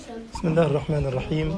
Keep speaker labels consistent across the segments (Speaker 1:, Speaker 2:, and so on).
Speaker 1: بسم الله الرحمن الرحيم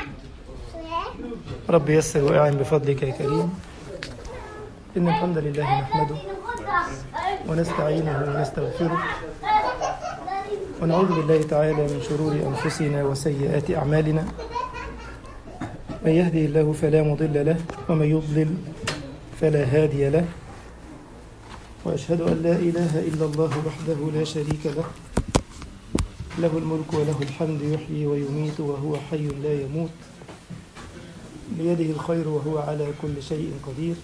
Speaker 1: رب يسر وأعن بفضلك يا كريم إن الحمد لله نحمده ونستعينه ونستغفره ونعوذ بالله تعالى من شرور أنفسنا وسيئات أعمالنا من يهده الله فلا مضل له ومن يضلل فلا هادي له وأشهد أن لا إله إلا الله وحده لا شريك له له الملك وله الحمد يحيي ويميت وهو حي لا يموت بيده الخير وهو على كل شيء قدير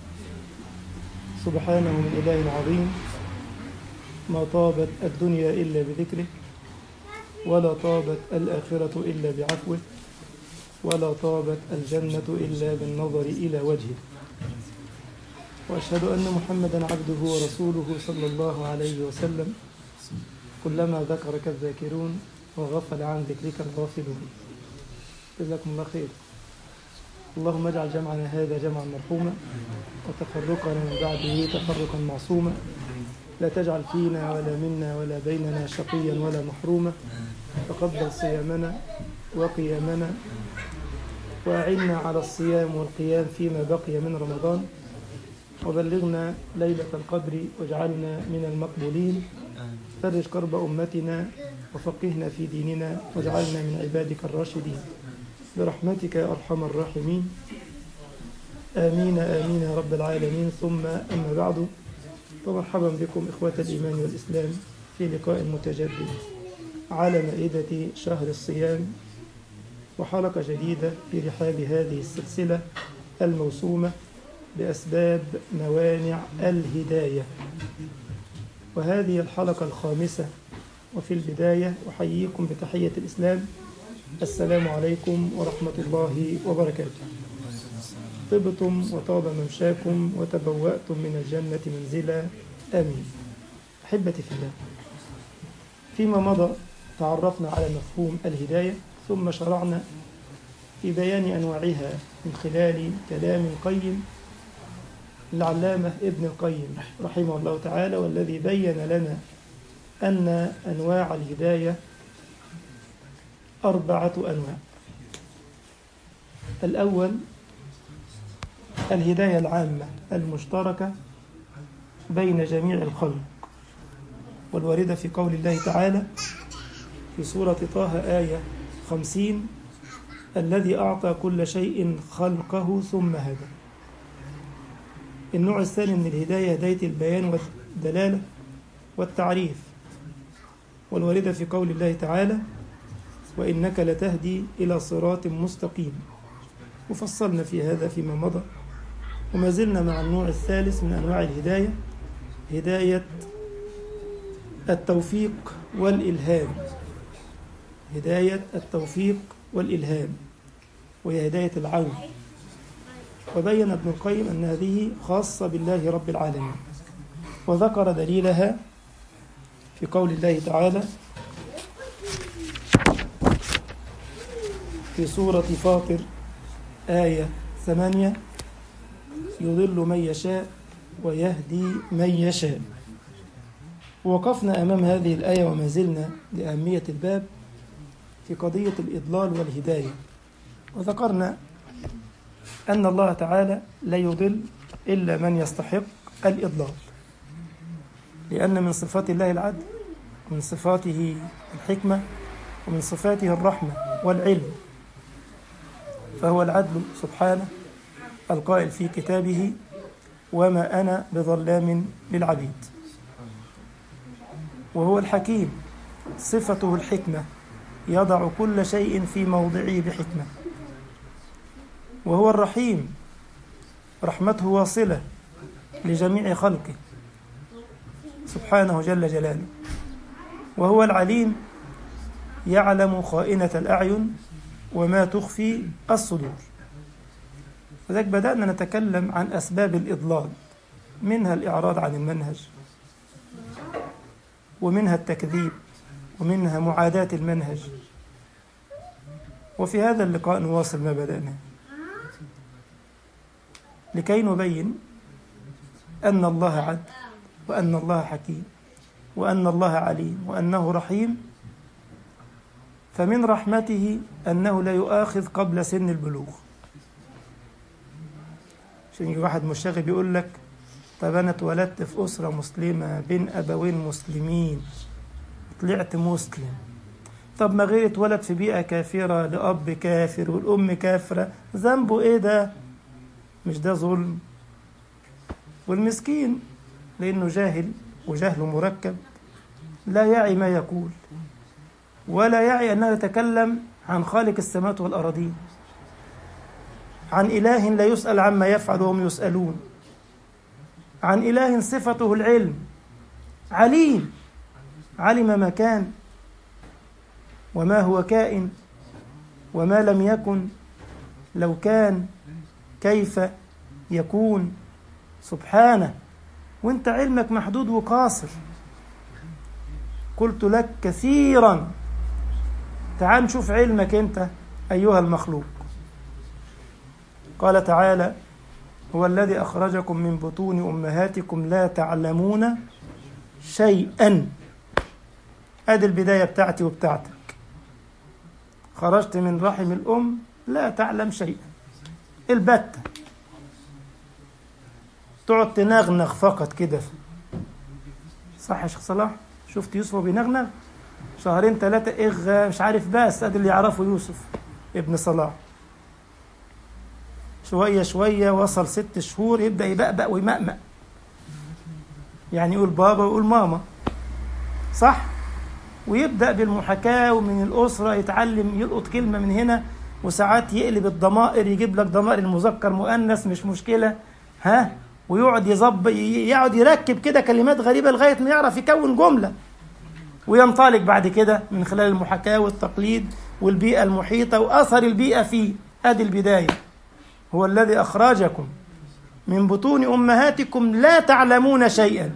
Speaker 1: سبحانه من إله عظيم ما طابت الدنيا إلا بذكره ولا طابت الآخرة إلا بعفوه ولا طابت الجنة إلا بالنظر إلى وجهه وأشهد أن محمدا عبده ورسوله صلى الله عليه وسلم كلما ذكرك الذاكرون وغفل عن ذكرك الغافلون جزاكم الله خير اللهم اجعل جمعنا هذا جمعا مرحوما وتفرقنا من بعده تفرقا معصوما لا تجعل فينا ولا منا ولا بيننا شقيا ولا محروما تقبل صيامنا وقيامنا وأعنا على الصيام والقيام فيما بقي من رمضان وبلغنا ليلة القدر واجعلنا من المقبولين فرج كرب أمتنا وفقهنا في ديننا واجعلنا من عبادك الراشدين برحمتك يا أرحم الراحمين آمين آمين يا رب العالمين ثم أما بعد فمرحبا بكم إخوة الإيمان والإسلام في لقاء متجدد على مائدة شهر الصيام وحلقة جديدة في رحاب هذه السلسلة الموسومة بأسباب موانع الهداية وهذه الحلقة الخامسة وفي البداية أحييكم بتحية الإسلام السلام عليكم ورحمة الله وبركاته طبتم وطاب ممشاكم وتبوأتم من الجنة منزلا آمين أحبتي في الله فيما مضى تعرفنا على مفهوم الهداية ثم شرعنا في بيان أنواعها من خلال كلام قيم العلامة ابن القيم رحمه الله تعالى والذي بين لنا أن أنواع الهداية أربعة أنواع الأول الهداية العامة المشتركة بين جميع الخلق والواردة في قول الله تعالى في سورة طه آية خمسين الذي أعطى كل شيء خلقه ثم هدى النوع الثاني من الهداية هداية البيان والدلالة والتعريف والواردة في قول الله تعالى وإنك لتهدي إلى صراط مستقيم وفصلنا في هذا فيما مضى وما زلنا مع النوع الثالث من أنواع الهداية هداية التوفيق والإلهام هداية التوفيق والإلهام وهي هداية العون وبين ابن القيم أن هذه خاصة بالله رب العالمين وذكر دليلها في قول الله تعالى في سورة فاطر آية ثمانية يضل من يشاء ويهدي من يشاء وقفنا أمام هذه الآية وما زلنا لأهمية الباب في قضية الإضلال والهداية وذكرنا أن الله تعالى لا يضل إلا من يستحق الإضلال لأن من صفات الله العدل ومن صفاته الحكمة ومن صفاته الرحمة والعلم فهو العدل سبحانه القائل في كتابه وما أنا بظلام للعبيد وهو الحكيم صفته الحكمة يضع كل شيء في موضعه بحكمة وهو الرحيم رحمته واصلة لجميع خلقه سبحانه جل جلاله وهو العليم يعلم خائنة الأعين وما تخفي الصدور لذلك بدأنا نتكلم عن أسباب الإضلال منها الإعراض عن المنهج ومنها التكذيب ومنها معاداة المنهج وفي هذا اللقاء نواصل ما بدأنا لكي نبين أن الله عدل وأن الله حكيم وأن الله عليم وأنه رحيم فمن رحمته أنه لا يؤاخذ قبل سن البلوغ عشان يجي واحد مشاغب يقول لك طب أنا اتولدت في أسرة مسلمة بين أبوين مسلمين طلعت مسلم طب ما غير اتولد في بيئة كافرة لأب كافر والأم كافرة ذنبه إيه ده؟ مش ده ظلم والمسكين لأنه جاهل وجهله مركب لا يعي ما يقول ولا يعي أنه يتكلم عن خالق السماوات والأراضين عن إله لا يسأل عما يفعل وهم يسألون عن إله صفته العلم عليم علم ما كان وما هو كائن وما لم يكن لو كان كيف يكون سبحانه وانت علمك محدود وقاصر قلت لك كثيرا تعال نشوف علمك انت ايها المخلوق قال تعالى هو الذي اخرجكم من بطون امهاتكم لا تعلمون شيئا ادي البدايه بتاعتي وبتاعتك خرجت من رحم الام لا تعلم شيئا البتة تقعد تنغنغ فقط كده صح يا شيخ صلاح شفت يوسف وهو بينغنغ شهرين ثلاثة إغ مش عارف بس أدي اللي يعرفه يوسف ابن صلاح شوية شوية وصل ست شهور يبدأ يبقبق ويمأمأ يعني يقول بابا ويقول ماما صح ويبدأ بالمحاكاة ومن الأسرة يتعلم يلقط كلمة من هنا وساعات يقلب الضمائر يجيب لك ضمائر المذكر مؤنث مش مشكلة ها ويقعد يظبط يقعد يركب كده كلمات غريبة لغاية ما يعرف يكون جملة وينطلق بعد كده من خلال المحاكاة والتقليد والبيئة المحيطة وأثر البيئة فيه أدي البداية هو الذي أخرجكم من بطون أمهاتكم لا تعلمون شيئا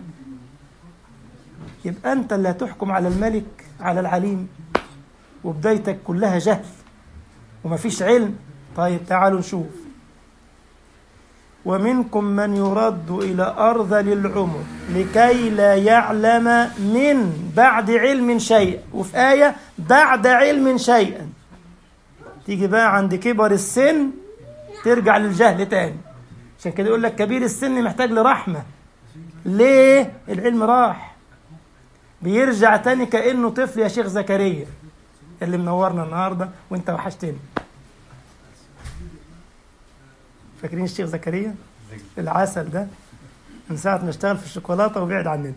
Speaker 1: يبقى أنت اللي هتحكم على الملك على العليم وبدايتك كلها جهل ومفيش علم طيب تعالوا نشوف ومنكم من يرد إلى أرذل العمر لكي لا يعلم من بعد علم شيئا وفي آية بعد علم شيئا تيجي بقى عند كبر السن ترجع للجهل تاني عشان كده يقول لك كبير السن محتاج لرحمة ليه العلم راح بيرجع تاني كأنه طفل يا شيخ زكريا اللي منورنا النهاردة وانت وحشتني فاكرين الشيخ زكريا العسل ده من ساعة ما اشتغل في الشوكولاتة وبعد عننا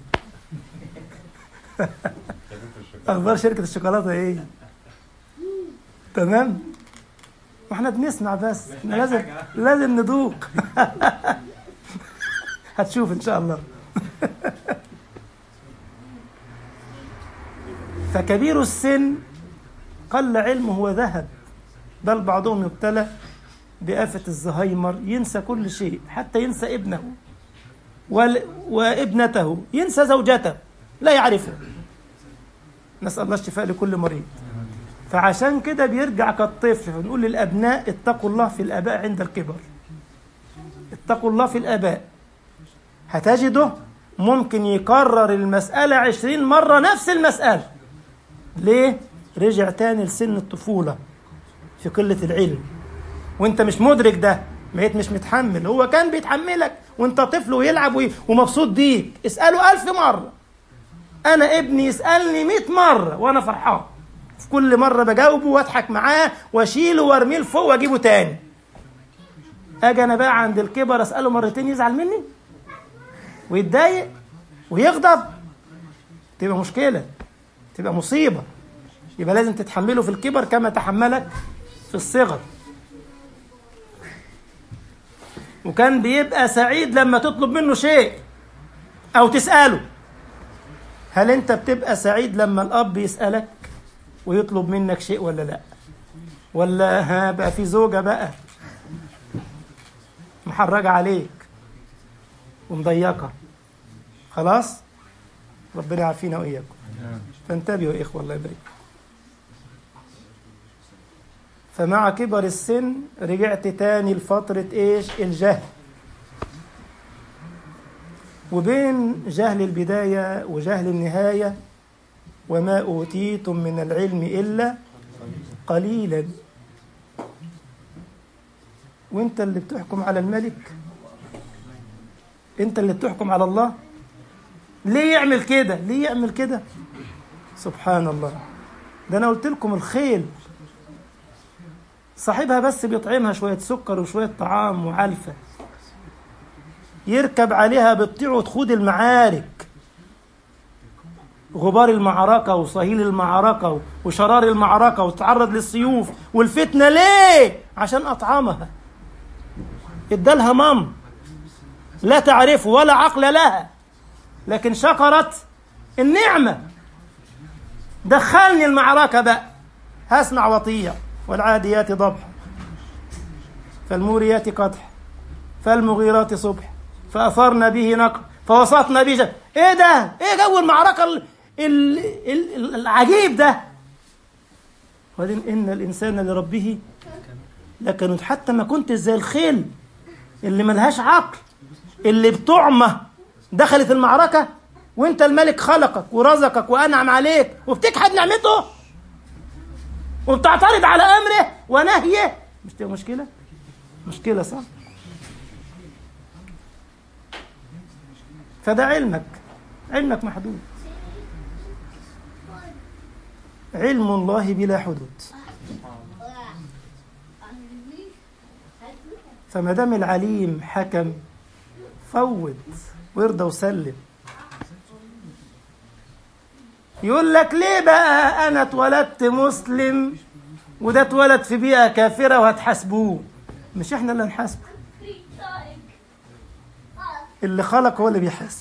Speaker 1: أخبار شركة الشوكولاتة إيه؟ تمام؟ واحنا بنسمع بس احنا لازم لازم ندوق هتشوف ان شاء الله فكبير السن قل علمه هو ذهب بل بعضهم يبتلى بآفة الزهايمر ينسى كل شيء حتى ينسى ابنه وال... وابنته ينسى زوجته لا يعرفها نسأل الله الشفاء لكل مريض فعشان كده بيرجع كالطفل فنقول للأبناء اتقوا الله في الآباء عند الكبر اتقوا الله في الآباء هتجده ممكن يكرر المسألة عشرين مرة نفس المسألة ليه؟ رجع تاني لسن الطفولة في قلة العلم وانت مش مدرك ده بقيت مش متحمل هو كان بيتحملك وانت طفل ويلعب ومبسوط بيك اسأله ألف مرة أنا ابني يسألني مئة مرة وأنا فرحان في كل مرة بجاوبه واضحك معاه واشيله وارميه لفوق واجيبه تاني اجي انا بقى عند الكبر اساله مرتين يزعل مني ويتضايق ويغضب تبقى مشكلة تبقى مصيبة يبقى لازم تتحمله في الكبر كما تحملك في الصغر وكان بيبقى سعيد لما تطلب منه شيء او تسأله هل انت بتبقى سعيد لما الاب يسألك ويطلب منك شيء ولا لا ولا ها بقى في زوجة بقى محرجة عليك ومضيقة خلاص ربنا يعافينا وإياكم فانتبهوا يا إخوة الله يبارك فمع كبر السن رجعت تاني لفترة إيش الجهل وبين جهل البداية وجهل النهاية وما أوتيتم من العلم إلا قليلا وانت اللي بتحكم على الملك انت اللي بتحكم على الله ليه يعمل كده ليه يعمل كده سبحان الله ده انا قلت لكم الخيل صاحبها بس بيطعمها شوية سكر وشوية طعام وعلفة يركب عليها بتطيع وتخوض المعارك غبار المعركة وصهيل المعركة وشرار المعركة وتتعرض للسيوف والفتنة ليه؟ عشان أطعمها ادالها مام لا تعرف ولا عقل لها لكن شكرت النعمة دخلني المعركة بقى هسمع وطيع والعاديات ضبحا فالموريات قدح فالمغيرات صبح فأثرن به نقع فوسطنا به جد. ايه ده ايه جو المعركة ال... ال... ال... العجيب ده وبعدين ان الانسان لربه لكنت حتى ما كنت زي الخيل اللي ملهاش عقل اللي بطعمه دخلت المعركة وانت الملك خلقك ورزقك وانعم عليك وبتجحد نعمته وبتعترض على امره ونهيه مش دي مشكله مشكله صح فده علمك علمك محدود علم الله بلا حدود فما دام العليم حكم فوض وارضى وسلم يقول لك ليه بقى انا اتولدت مسلم وده اتولد في بيئه كافره وهتحاسبوه مش احنا اللي هنحاسبه اللي خلق هو اللي بيحاسب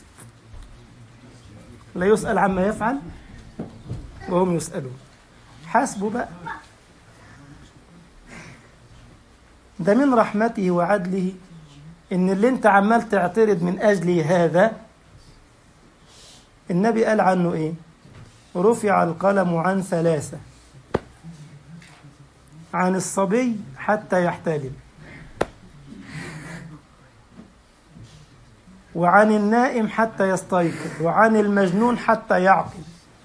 Speaker 1: لا يسأل عما يفعل وهم يسألون حاسبوا بقى ده من رحمته وعدله ان اللي انت عمال تعترض من اجل هذا النبي قال عنه ايه رفع القلم عن ثلاثة عن الصبي حتى يحتلم وعن النائم حتى يستيقظ وعن المجنون حتى يعقل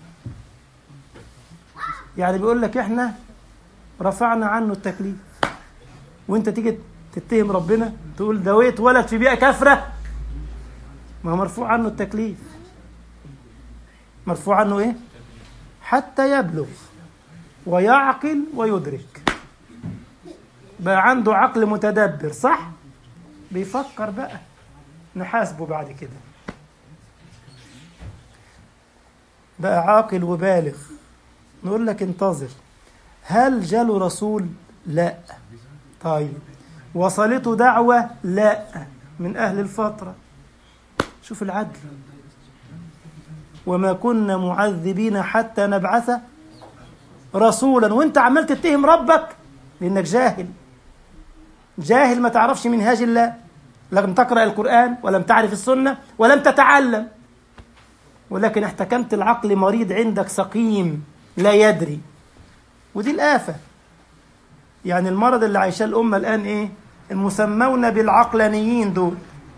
Speaker 1: يعني بيقول لك احنا رفعنا عنه التكليف وانت تيجي تتهم ربنا تقول ده اتولد في بيئه كافره ما هو مرفوع عنه التكليف مرفوع عنه ايه حتى يبلغ ويعقل ويدرك بقى عنده عقل متدبر صح بيفكر بقى نحاسبه بعد كده بقى عاقل وبالغ نقول لك انتظر هل جاله رسول لا طيب وصلته دعوة لا من أهل الفترة شوف العدل وما كنا معذبين حتى نبعث رسولا وانت عمال تتهم ربك لانك جاهل جاهل ما تعرفش منهاج الله لم تقرأ القرآن ولم تعرف السنة ولم تتعلم ولكن احتكمت العقل مريض عندك سقيم لا يدري ودي الآفة يعني المرض اللي عايشاه الأمة الآن إيه المسمون بالعقلانيين دول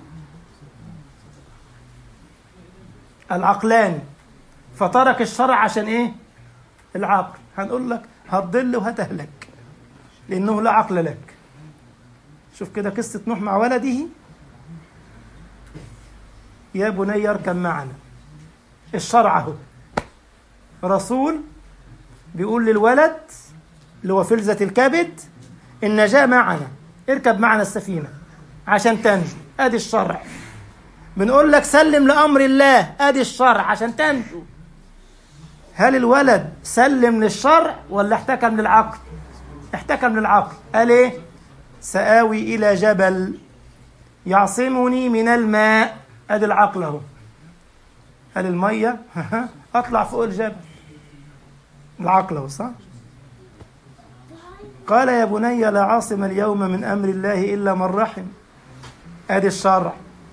Speaker 1: العقلاني فترك الشرع عشان إيه العقل هنقول لك هتضل وهتهلك لأنه لا عقل لك شوف كده قصة نوح مع ولده يا بني اركب معنا الشرع اهو رسول بيقول للولد اللي هو فلذة الكبد النجاة معنا اركب معنا السفينة عشان تنجو ادي الشرع بنقول لك سلم لأمر الله ادي الشرع عشان تنجو هل الولد سلم للشرع ولا احتكم للعقل احتكم للعقل قال ايه سآوي إلى جبل يعصمني من الماء ادي العقل اهو قال المية اطلع فوق الجبل العقل اهو صح قال يا بني لا عاصم اليوم من امر الله الا من رحم ادي الشرع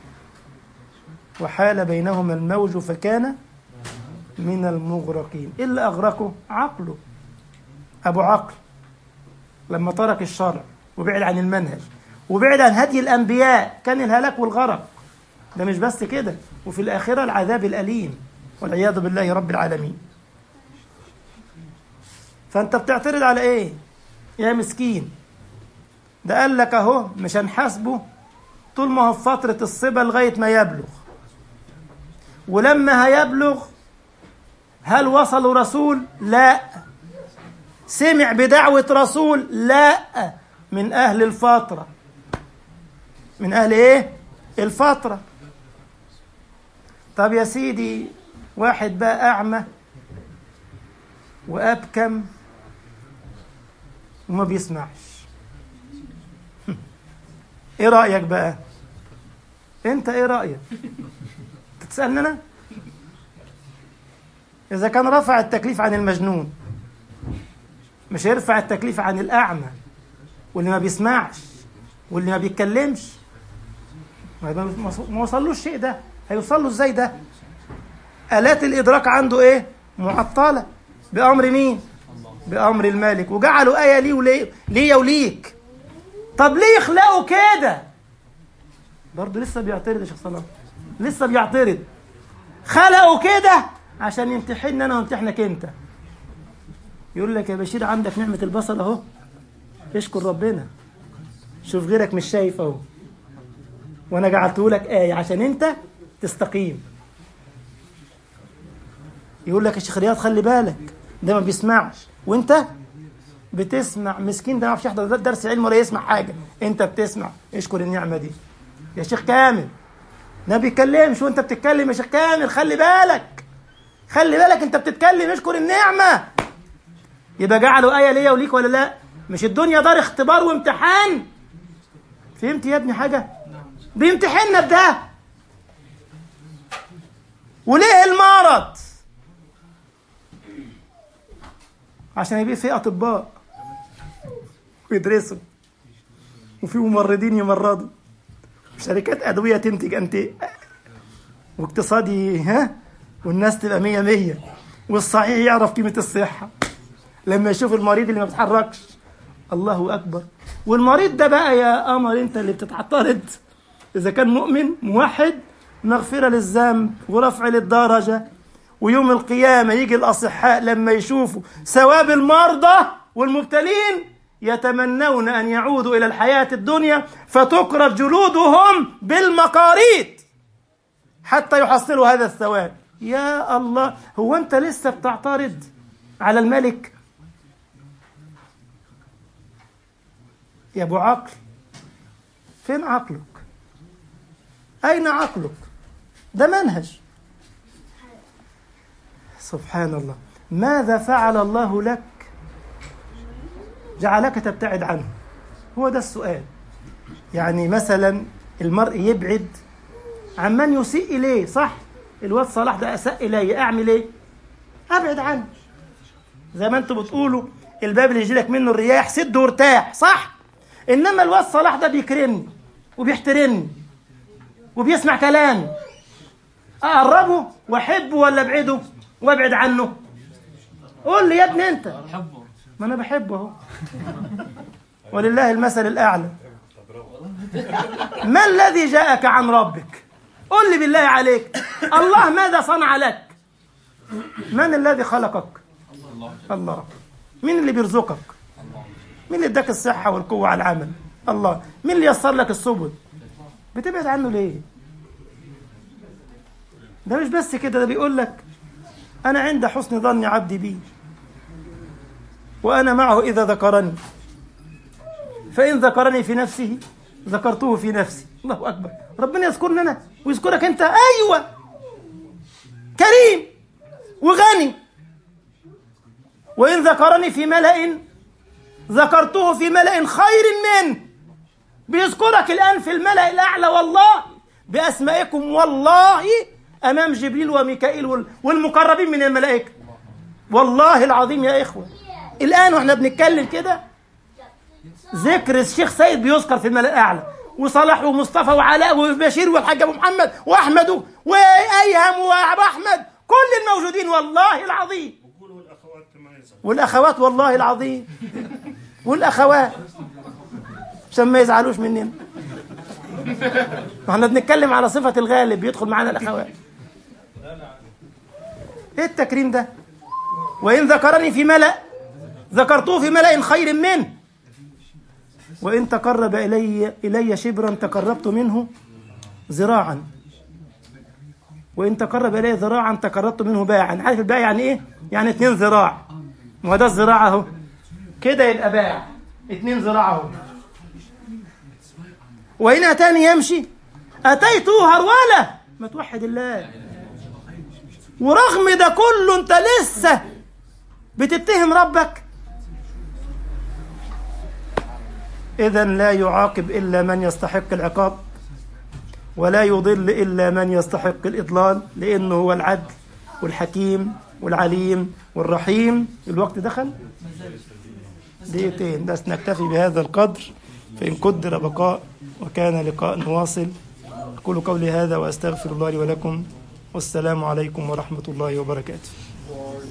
Speaker 1: وحال بينهما الموج فكان من المغرقين إلا أغرقه عقله أبو عقل لما ترك الشرع وبعد عن المنهج وبعد عن هدي الأنبياء كان الهلاك والغرق ده مش بس كده وفي الآخرة العذاب الأليم والعياذ بالله رب العالمين فانت بتعترض على ايه يا مسكين ده قال لك اهو مش هنحاسبه طول ما هو في فترة الصبا لغاية ما يبلغ ولما هيبلغ هل وصلوا رسول؟ لا سمع بدعوة رسول؟ لا من أهل الفترة من أهل إيه؟ الفترة طب يا سيدي واحد بقى أعمى وأبكم وما بيسمعش ايه رأيك بقى انت ايه رأيك تسألني انا اذا كان رفع التكليف عن المجنون مش هيرفع التكليف عن الاعمى واللي ما بيسمعش واللي ما بيتكلمش ما وصلوش الشيء ده هيوصل له ازاي ده آلات الإدراك عنده إيه؟ معطلة بأمر مين؟ بأمر الملك وجعلوا آية ليه وليه ليا وليك طب ليه يخلقوا كده؟ برضه لسه بيعترض يا شيخ صلاح لسه بيعترض خلقوا كده عشان يمتحننا انا وامتحنك انت يقول لك يا بشير عندك نعمة البصر اهو اشكر ربنا شوف غيرك مش شايف اهو وانا جعلته لك آية عشان انت تستقيم يقول لك يا شيخ رياض خلي بالك ده ما بيسمعش وانت بتسمع مسكين ده ما يعرفش يحضر درس علم ولا يسمع حاجه انت بتسمع اشكر النعمه دي يا شيخ كامل ما بيتكلمش وانت بتتكلم يا شيخ كامل خلي بالك خلي بالك انت بتتكلم اشكر النعمه يبقى جعلوا ايه ليا وليك ولا لا مش الدنيا دار اختبار وامتحان فهمت يا ابني حاجه بيمتحننا بده وليه المرض عشان يبقى في اطباء ويدرسوا وفي ممرضين يمرضوا شركات ادويه تنتج انت واقتصادي ها والناس تبقى مية مية والصحيح يعرف قيمة الصحة لما يشوف المريض اللي ما بيتحركش الله أكبر والمريض ده بقى يا قمر أنت اللي بتتعترض إذا كان مؤمن موحد مغفرة للذنب ورفع للدرجة ويوم القيامة يجي الأصحاء لما يشوفوا ثواب المرضى والمبتلين يتمنون أن يعودوا إلى الحياة الدنيا فتكرت جلودهم بالمقاريط حتى يحصلوا هذا الثواب يا الله هو أنت لسه بتعترض على الملك يا أبو عقل فين عقلك أين عقلك ده منهج سبحان الله ماذا فعل الله لك جعلك تبتعد عنه هو ده السؤال يعني مثلا المرء يبعد عن من يسيء إليه صح الواد صلاح ده أساء إلي أعمل إيه أبعد عنه زي ما أنتم بتقولوا الباب اللي يجي لك منه الرياح سد وارتاح صح إنما الواد صلاح ده بيكرمني وبيحترمني وبيسمع كلامي أقربه وأحبه ولا أبعده وأبعد عنه قول لي يا ابني أنت ما أنا بحبه أهو ولله المثل الأعلى ما الذي جاءك عن ربك قل لي بالله عليك الله ماذا صنع لك من الذي خلقك الله مين اللي بيرزقك مين اللي اداك الصحة والقوة على العمل الله مين اللي يسر لك السبل بتبعد عنه ليه ده مش بس كده ده بيقول لك أنا عند حسن ظن عبدي بي وأنا معه إذا ذكرني فإن ذكرني في نفسه ذكرته في نفسي الله أكبر ربنا يذكرنا أنا ويذكرك أنت أيوة كريم وغني وإن ذكرني في ملأ ذكرته في ملأ خير منه بيذكرك الآن في الملأ الأعلى والله بأسمائكم والله أمام جبريل وميكائيل والمقربين من الملائكة والله العظيم يا إخوة الآن وإحنا بنتكلم كده ذكر الشيخ سيد بيذكر في الملأ الأعلى وصلاح ومصطفى وعلاء وبشير والحاج أبو محمد وأحمد وأيهم وأبو أحمد كل الموجودين والله العظيم والأخوات والله العظيم والأخوات عشان ما يزعلوش مننا احنا بنتكلم على صفة الغالب يدخل معانا الأخوات ايه التكريم ده وإن ذكرني في ملأ ذكرته في ملأ خير منه وإن تقرب إلي إلي شبرا تقربت منه ذراعا وإن تقرب إلي ذراعا تقربت منه باعا عارف الباع يعني إيه؟ يعني اتنين ذراع ما ده الذراع أهو كده يبقى باع اتنين ذراع أهو وإن أتاني يمشي أتيته هرولة ما توحد الله ورغم ده كله أنت لسه بتتهم ربك إذا لا يعاقب إلا من يستحق العقاب ولا يضل إلا من يستحق الإضلال لأنه هو العدل والحكيم والعليم والرحيم الوقت دخل دقيقتين بس نكتفي بهذا القدر فإن قدر بقاء وكان لقاء نواصل أقول قولي هذا وأستغفر الله لي ولكم والسلام عليكم ورحمة الله وبركاته